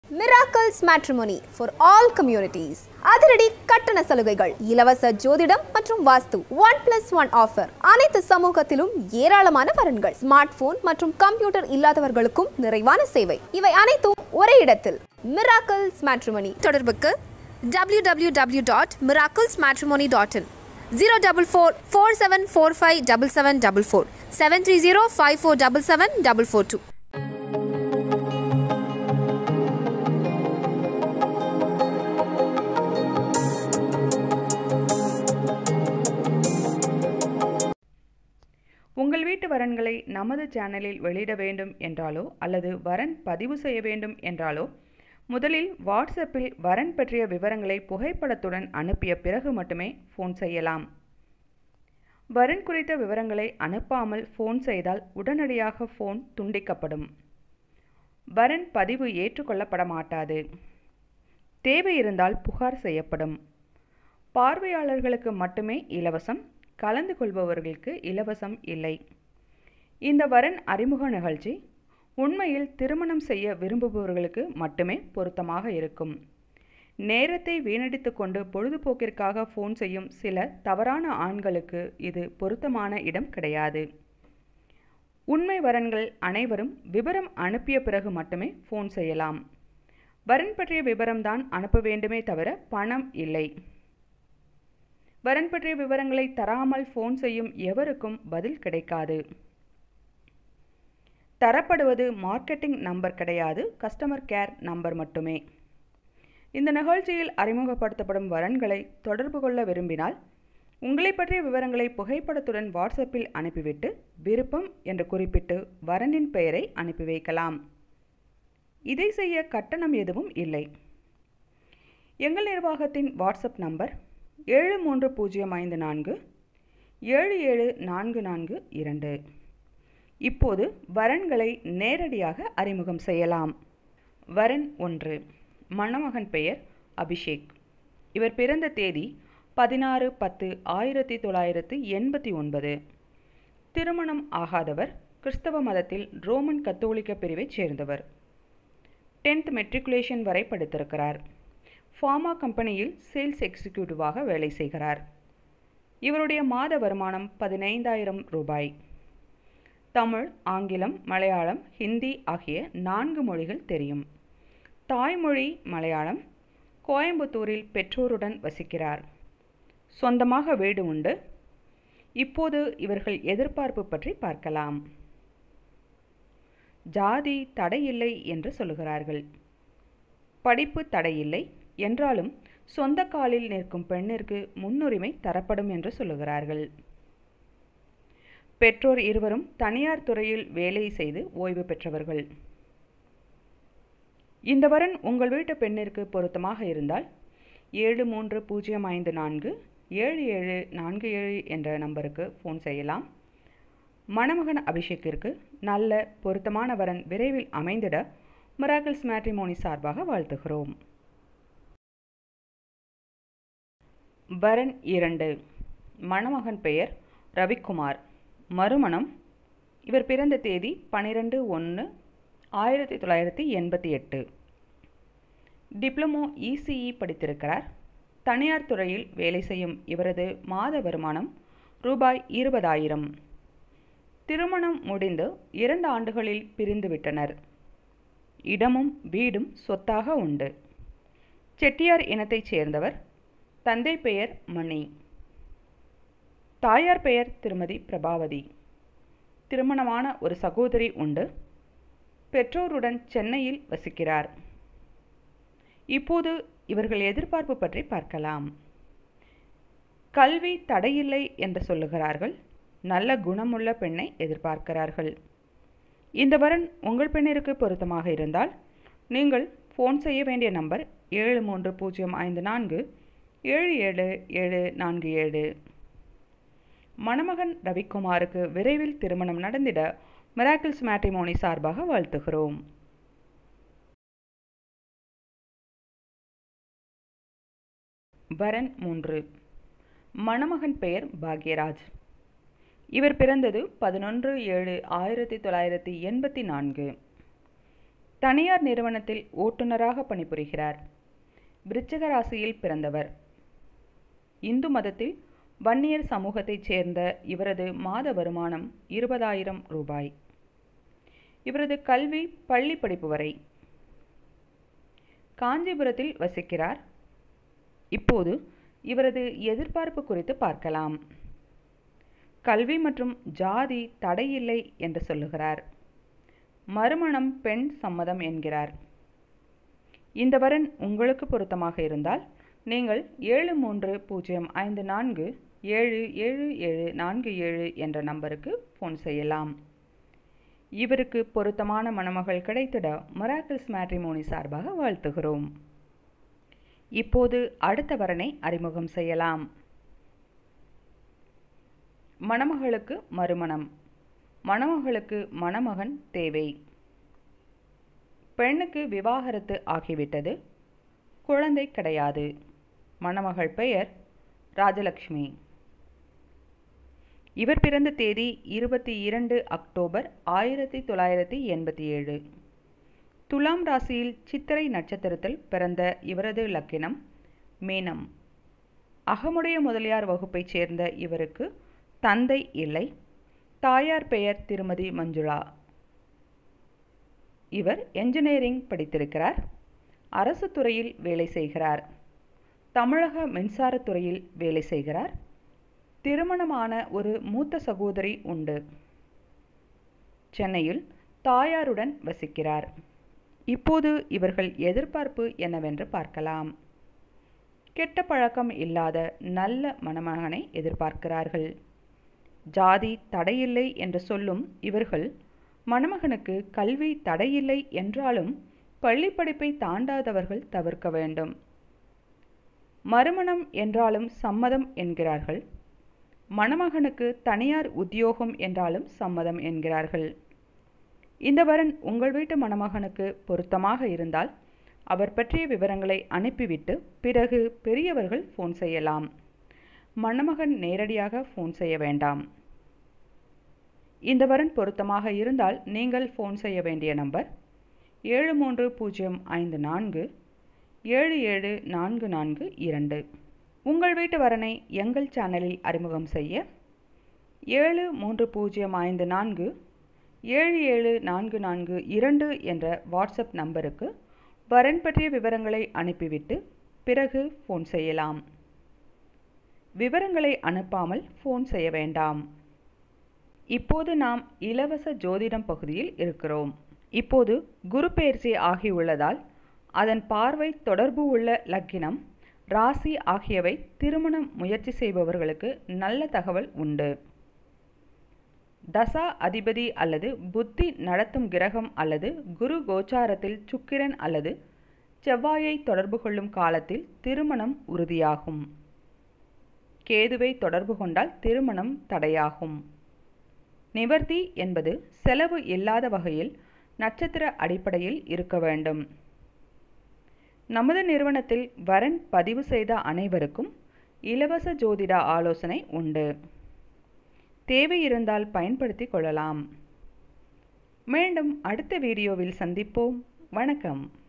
miracles matrimony for all communities அதிரடி கட்டண சலுகைகள் இலவச ஜோதிடம் மற்றும் vastu one plus one offer அனைத்து சமூகத்திலும் ஏராளமான வரன்கள் ஸ்மார்ட் போன் மற்றும் கம்ப்யூட்டர் இல்லாதவர்களுக்கும் நிறைவான சேவை இவை அனைத்தும் ஒரே இடத்தில் மிராக்கல்ஸ் மேட்ரிமோனி தொடர்புக்கு W W W dot Miracles matrimony dot in zero double four four seven four five double seven double four seven three zero five four double seven double four two உங்கள் வீட்டு வரன்களை நமது சேனலில் வெளியிட வேண்டும் என்றாலோ அல்லது வரன் பதிவு செய்ய வேண்டும் என்றாலோ முதலில் வாட்ஸ்அப்பில் வரன் பற்றிய விவரங்களை புகைப்படத்துடன் அனுப்பிய பிறகு மட்டுமே ஃபோன் செய்யலாம் வரன் குறித்த விவரங்களை அனுப்பாமல் ஃபோன் செய்தால் உடனடியாக ஃபோன் துண்டிக்கப்படும் வரன் பதிவு ஏற்றுக்கொள்ளப்பட மாட்டாது தேவை இருந்தால் புகார் செய்யப்படும் பார்வையாளர்களுக்கு மட்டுமே இலவசம் கலந்து கொள்பவர்களுக்கு இலவசம் இல்லை இந்த வரன் அறிமுக நிகழ்ச்சி உண்மையில் திருமணம் செய்ய விரும்புபவர்களுக்கு மட்டுமே பொருத்தமாக இருக்கும் நேரத்தை வீணடித்து கொண்டு பொழுதுபோக்கிற்காக ஃபோன் செய்யும் சில தவறான ஆண்களுக்கு இது பொருத்தமான இடம் கிடையாது உண்மை வரன்கள் அனைவரும் விவரம் அனுப்பிய பிறகு மட்டுமே ஃபோன் செய்யலாம் வரன் பற்றிய விவரம்தான் அனுப்ப வேண்டுமே தவிர பணம் இல்லை வரன் பற்றிய விவரங்களை தராமல் ஃபோன் செய்யும் எவருக்கும் பதில் கிடைக்காது தரப்படுவது மார்க்கெட்டிங் நம்பர் கிடையாது கஸ்டமர் கேர் நம்பர் மட்டுமே இந்த நிகழ்ச்சியில் அறிமுகப்படுத்தப்படும் வரன்களை தொடர்பு கொள்ள விரும்பினால் உங்களை பற்றிய விவரங்களை புகைப்படத்துடன் வாட்ஸ்அப்பில் அனுப்பிவிட்டு விருப்பம் என்று குறிப்பிட்டு வரனின் பெயரை அனுப்பி வைக்கலாம் இதை செய்ய கட்டணம் எதுவும் இல்லை எங்கள் நிர்வாகத்தின் வாட்ஸ்அப் நம்பர் ஏழு மூன்று பூஜ்ஜியம் ஐந்து நான்கு ஏழு ஏழு நான்கு நான்கு இரண்டு இப்போது வரன்களை நேரடியாக அறிமுகம் செய்யலாம் வரன் ஒன்று மணமகன் பெயர் அபிஷேக் இவர் பிறந்த தேதி பதினாறு பத்து ஆயிரத்தி தொள்ளாயிரத்து எண்பத்தி ஒன்பது திருமணம் ஆகாதவர் கிறிஸ்தவ மதத்தில் ரோமன் கத்தோலிக்க பிரிவைச் சேர்ந்தவர் டென்த் மெட்ரிகுலேஷன் வரை படித்திருக்கிறார் ஃபார்மா கம்பெனியில் சேல்ஸ் எக்ஸிக்யூட்டிவாக வேலை செய்கிறார் இவருடைய மாத வருமானம் பதினைந்தாயிரம் ரூபாய் தமிழ் ஆங்கிலம் மலையாளம் ஹிந்தி ஆகிய நான்கு மொழிகள் தெரியும் தாய்மொழி மலையாளம் கோயம்புத்தூரில் பெற்றோருடன் வசிக்கிறார் சொந்தமாக வீடு உண்டு இப்போது இவர்கள் எதிர்பார்ப்பு பற்றி பார்க்கலாம் ஜாதி தடையில்லை என்று சொல்லுகிறார்கள் படிப்பு தடையில்லை என்றாலும் சொந்த காலில் நிற்கும் பெண்ணிற்கு முன்னுரிமை தரப்படும் என்று சொல்லுகிறார்கள் பெற்றோர் இருவரும் தனியார் துறையில் வேலை செய்து ஓய்வு பெற்றவர்கள் இந்த வரன் உங்கள் வீட்டு பெண்ணிற்கு பொருத்தமாக இருந்தால் ஏழு மூன்று பூஜ்ஜியம் ஐந்து நான்கு ஏழு ஏழு நான்கு ஏழு என்ற நம்பருக்கு ஃபோன் செய்யலாம் மணமகன் அபிஷேக்கிற்கு நல்ல பொருத்தமான வரன் விரைவில் அமைந்திட மிராக்கிள்ஸ் மேட்ரிமோனி சார்பாக வாழ்த்துகிறோம் வரன் இரண்டு மணமகன் பெயர் ரவிக்குமார் மறுமணம் இவர் பிறந்த தேதி பன்னிரெண்டு ஒன்று ஆயிரத்தி தொள்ளாயிரத்தி எண்பத்தி எட்டு டிப்ளமோ இசிஇ படித்திருக்கிறார் தனியார் துறையில் வேலை செய்யும் இவரது மாத வருமானம் ரூபாய் இருபதாயிரம் திருமணம் முடிந்து இரண்டு ஆண்டுகளில் பிரிந்துவிட்டனர் இடமும் வீடும் சொத்தாக உண்டு செட்டியார் இனத்தைச் சேர்ந்தவர் தந்தை பெயர் மணி தாயார் பெயர் திருமதி பிரபாவதி திருமணமான ஒரு சகோதரி உண்டு பெற்றோருடன் சென்னையில் வசிக்கிறார் இப்போது இவர்கள் எதிர்பார்ப்பு பற்றி பார்க்கலாம் கல்வி தடையில்லை என்று சொல்லுகிறார்கள் நல்ல குணமுள்ள பெண்ணை எதிர்பார்க்கிறார்கள் இந்த வரன் உங்கள் பெண்ணிற்கு பொருத்தமாக இருந்தால் நீங்கள் ஃபோன் செய்ய வேண்டிய நம்பர் ஏழு மூன்று பூஜ்ஜியம் ஐந்து நான்கு ஏழு ஏழு ஏழு நான்கு ஏழு மணமகன் ரவிக்குமாருக்கு விரைவில் திருமணம் நடந்திட மிராக்கிள்ஸ் மேட்ரிமோனி சார்பாக வாழ்த்துகிறோம் வரன் மூன்று மணமகன் பெயர் பாக்யராஜ் இவர் பிறந்தது பதினொன்று ஏழு ஆயிரத்தி தொள்ளாயிரத்தி எண்பத்தி நான்கு தனியார் நிறுவனத்தில் ஓட்டுநராக பணிபுரிகிறார் விருச்சிக ராசியில் பிறந்தவர் இந்து மதத்தில் வன்னியர் சமூகத்தைச் சேர்ந்த இவரது மாத வருமானம் இருபதாயிரம் ரூபாய் இவரது கல்வி பள்ளி படிப்பு வரை காஞ்சிபுரத்தில் வசிக்கிறார் இப்போது இவரது எதிர்பார்ப்பு குறித்து பார்க்கலாம் கல்வி மற்றும் ஜாதி தடையில்லை என்று சொல்லுகிறார் மறுமணம் பெண் சம்மதம் என்கிறார் இந்த வரன் உங்களுக்கு பொருத்தமாக இருந்தால் நீங்கள் ஏழு மூன்று பூஜ்ஜியம் ஐந்து நான்கு ஏழு ஏழு ஏழு நான்கு ஏழு என்ற நம்பருக்கு ஃபோன் செய்யலாம் இவருக்கு பொருத்தமான மணமகள் கிடைத்திட மொராக்கிள்ஸ் மேட்ரிமோனி சார்பாக வாழ்த்துகிறோம் இப்போது அடுத்த வரனை அறிமுகம் செய்யலாம் மணமகளுக்கு மறுமணம் மணமகளுக்கு மணமகன் தேவை பெண்ணுக்கு விவாகரத்து ஆகிவிட்டது குழந்தை கிடையாது மணமகள் பெயர் ராஜலக்ஷ்மி இவர் பிறந்த தேதி இருபத்தி இரண்டு அக்டோபர் ஆயிரத்தி தொள்ளாயிரத்தி எண்பத்தி ஏழு துலாம் ராசியில் சித்திரை நட்சத்திரத்தில் பிறந்த இவரது லக்கினம் மீனம் அகமுடைய முதலியார் வகுப்பைச் சேர்ந்த இவருக்கு தந்தை இல்லை தாயார் பெயர் திருமதி மஞ்சுளா இவர் என்ஜினியரிங் படித்திருக்கிறார் அரசு துறையில் வேலை செய்கிறார் தமிழக மின்சாரத்துறையில் வேலை செய்கிறார் திருமணமான ஒரு மூத்த சகோதரி உண்டு சென்னையில் தாயாருடன் வசிக்கிறார் இப்போது இவர்கள் எதிர்பார்ப்பு என்னவென்று பார்க்கலாம் கெட்ட பழக்கம் இல்லாத நல்ல மணமகனை எதிர்பார்க்கிறார்கள் ஜாதி தடையில்லை என்று சொல்லும் இவர்கள் மணமகனுக்கு கல்வி தடையில்லை என்றாலும் பள்ளி படிப்பை தாண்டாதவர்கள் தவிர்க்க வேண்டும் மறுமணம் என்றாலும் சம்மதம் என்கிறார்கள் மணமகனுக்கு தனியார் உத்தியோகம் என்றாலும் சம்மதம் என்கிறார்கள் இந்த வரன் உங்கள் வீட்டு மணமகனுக்கு பொருத்தமாக இருந்தால் அவர் பற்றிய விவரங்களை அனுப்பிவிட்டு பிறகு பெரியவர்கள் ஃபோன் செய்யலாம் மணமகன் நேரடியாக ஃபோன் செய்ய வேண்டாம் இந்த வரன் பொருத்தமாக இருந்தால் நீங்கள் ஃபோன் செய்ய வேண்டிய நம்பர் ஏழு மூன்று பூஜ்ஜியம் ஐந்து நான்கு ஏழு ஏழு நான்கு நான்கு இரண்டு உங்கள் வீட்டு வரனை எங்கள் சேனலில் அறிமுகம் செய்ய ஏழு மூன்று பூஜ்ஜியம் ஐந்து நான்கு ஏழு ஏழு நான்கு நான்கு இரண்டு என்ற வாட்ஸ்அப் நம்பருக்கு வரன் பற்றிய விவரங்களை அனுப்பிவிட்டு பிறகு ஃபோன் செய்யலாம் விவரங்களை அனுப்பாமல் ஃபோன் செய்ய வேண்டாம் இப்போது நாம் இலவச ஜோதிடம் பகுதியில் இருக்கிறோம் இப்போது குரு பெயர்ச்சி ஆகியுள்ளதால் அதன் பார்வை தொடர்பு உள்ள லக்கினம் ராசி ஆகியவை திருமணம் முயற்சி செய்பவர்களுக்கு நல்ல தகவல் உண்டு தசா அதிபதி அல்லது புத்தி நடத்தும் கிரகம் அல்லது குரு கோச்சாரத்தில் சுக்கிரன் அல்லது செவ்வாயை தொடர்பு கொள்ளும் காலத்தில் திருமணம் உறுதியாகும் கேதுவை தொடர்பு கொண்டால் திருமணம் தடையாகும் நிவர்த்தி என்பது செலவு இல்லாத வகையில் நட்சத்திர அடிப்படையில் இருக்க வேண்டும் நமது நிறுவனத்தில் வரன் பதிவு செய்த அனைவருக்கும் இலவச ஜோதிட ஆலோசனை உண்டு தேவை இருந்தால் பயன்படுத்திக் கொள்ளலாம் மீண்டும் அடுத்த வீடியோவில் சந்திப்போம் வணக்கம்